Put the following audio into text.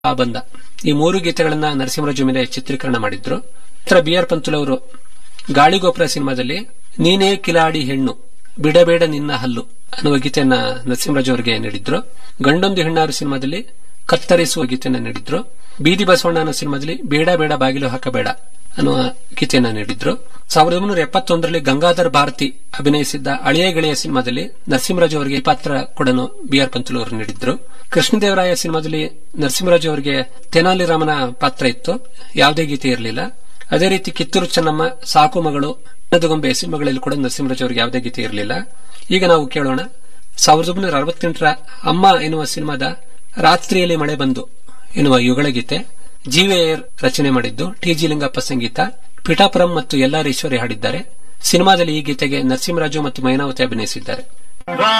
ಆ ಬಂದ ಈ ಮೂರು ಗೀತೆಗಳನ್ನ ನರಸಿಂಹರಾಜು ಮೇಲೆ ಚಿತ್ರೀಕರಣ ಮಾಡಿದ್ರು ನಂತರ ಬಿ ಆರ್ ಪಂತುಲ್ ಅವರು ಗಾಳಿಗೋಪುರ ಸಿನಿಮಾದಲ್ಲಿ ನೀನೇ ಕಿಲಾಡಿ ಹೆಣ್ಣು ಬಿಡಬೇಡ ನಿನ್ನ ಹಲ್ಲು ಅನ್ನುವ ಗೀತೆಯನ್ನ ನರಸಿಂಹರಾಜು ಅವರಿಗೆ ನೀಡಿದ್ರು ಗಂಡೊಂದು ಹೆಣ್ಣಾರು ಸಿನಿಮಾದಲ್ಲಿ ಕತ್ತರಿಸುವ ಗೀತೆಯನ್ನ ನೀಡಿದ್ರು ಬೀದಿ ಬಸವಣ್ಣ ಅನ್ನೋ ಸಿನಿಮಾದಲ್ಲಿ ಬೇಡ ಬೇಡ ಬಾಗಿಲು ಹಾಕಬೇಡ ಅನ್ನುವ ಗೀತೆಯನ್ನ ನೀಡಿದ್ರು ಸಾವಿರದ ಒಂಬೈನೂರ ಎಪ್ಪತ್ತೊಂದರಲ್ಲಿ ಗಂಗಾಧರ್ ಭಾರತಿ ಅಭಿನಯಿಸಿದ್ದ ಅಳಿಯ ಗೆಳೆಯ ಸಿನಿಮಾದಲ್ಲಿ ನರಸಿಂಹರಾಜು ಅವರಿಗೆ ಈ ಪಾತ್ರ ಕೂಡ ಬಿ ಆರ್ ಪಂತುಲು ಅವರು ನೀಡಿದ್ರು ಕೃಷ್ಣದೇವರಾಯ ಸಿನಿಮಾದಲ್ಲಿ ನರಸಿಂಹರಾಜು ಅವರಿಗೆ ತೆನಾಲಿ ರಾಮನ ಪಾತ್ರ ಇತ್ತು ಯಾವುದೇ ಗೀತೆ ಇರಲಿಲ್ಲ ಅದೇ ರೀತಿ ಕಿತ್ತೂರು ಚೆನ್ನಮ್ಮ ಸಾಕು ಮಗಳು ಗೊಂಬೆ ಸಿನಿಮಾಗಳಲ್ಲಿ ಕೂಡ ನರಸಿಂಹರಾಜು ಅವರಿಗೆ ಯಾವುದೇ ಗೀತೆ ಇರಲಿಲ್ಲ ಈಗ ನಾವು ಕೇಳೋಣ ಸಾವಿರದ ಒಂಬೈನೂರ ಅರವತ್ತೆಂಟರ ಅಮ್ಮ ಎನ್ನುವ ಸಿನಿಮಾದ ರಾತ್ರಿಯಲ್ಲಿ ಮಳೆ ಬಂದು ಎನ್ನುವ ಯುಗಳ ಗೀತೆ ಜೀವೇಯರ್ ರಚನೆ ಮಾಡಿದ್ದು ಟಿ ಜಿ ಲಿಂಗಪ್ಪ ಸಂಗೀತ ಪಿಠಾಪುರಂ ಮತ್ತು ಎಲ್ಲಾರ್ ಈಶ್ವರಿ ಹಾಡಿದ್ದಾರೆ ಸಿನಿಮಾದಲ್ಲಿ ಈ ಗೀತೆಗೆ ನರಸಿಂಹರಾಜು ಮತ್ತು ಮೈನಾವತಿ ಅಭಿನಯಿಸಿದ್ದಾರೆ